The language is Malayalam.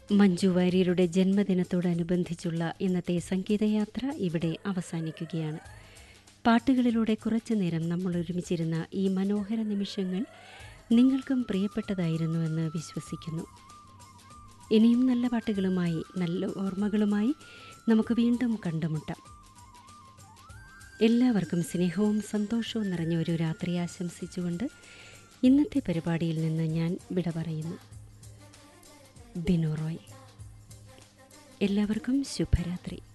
മഞ്ജു വാര്യരുടെ ജന്മദിനത്തോടനുബന്ധിച്ചുള്ള ഇന്നത്തെ സംഗീതയാത്ര ഇവിടെ അവസാനിക്കുകയാണ് പാട്ടുകളിലൂടെ കുറച്ചു നേരം നമ്മൾ ഒരുമിച്ചിരുന്ന ഈ മനോഹര നിമിഷങ്ങൾ നിങ്ങൾക്കും പ്രിയപ്പെട്ടതായിരുന്നുവെന്ന് വിശ്വസിക്കുന്നു ഇനിയും നല്ല പാട്ടുകളുമായി നല്ല ഓർമ്മകളുമായി നമുക്ക് വീണ്ടും കണ്ടുമുട്ടാം എല്ലാവർക്കും സ്നേഹവും സന്തോഷവും നിറഞ്ഞ ഒരു രാത്രി ആശംസിച്ചുകൊണ്ട് ഇന്നത്തെ പരിപാടിയിൽ നിന്ന് ഞാൻ വിട പറയുന്നു ബിനു റോയ് എല്ലാവർക്കും ശുഭരാത്രി